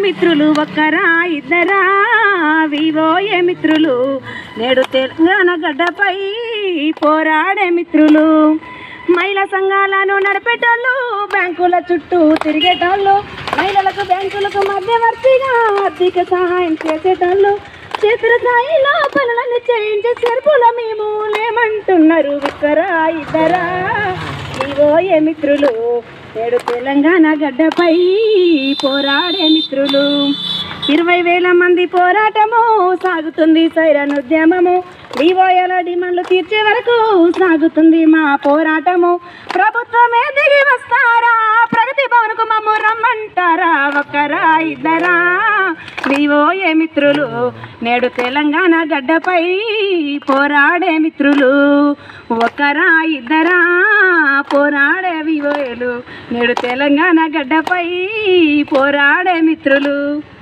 మిత్రులు ఒక్కరా ఇద్దరా వివోయే మిత్రులు నేడు తెలంగాణ గడ్డపై పోరాడే మిత్రులు మహిళా సంఘాలను నడిపేటోళ్ళు బ్యాంకుల చుట్టూ తిరిగేటోళ్ళు మహిళలకు బ్యాంకులకు మధ్యవర్తిగా ఆర్థిక సహాయం చేసేటోళ్ళు చేతుల స్థాయిలో పనులను చేయించే చెరుపుల మేము లేమంటున్నారు విక్కరా ఇద్దరా ఇవోయే మిత్రులు నేడు తెలంగాణ గడ్డపై పోరాడే మిత్రులు ఇరవై వేల మంది పోరాటము సాగుతుంది సైరన్ ఉద్యమము డివోయల డిమాండ్లు తీర్చే వరకు సాగుతుంది మా పోరాటము ప్రభుత్వమే దిగి వస్తారా ప్రగతి భవన్కు మమ్ము రమ్మంటారా ఒక్కరా ఇద్దరా వివోయే మిత్రులు నేడు తెలంగాణ గడ్డపై పోరాడే మిత్రులు ఒక్కరా ఇద్దరా పోరాడే వివోయలు నేడు తెలంగాణ గడ్డపై పోరాడే మిత్రులు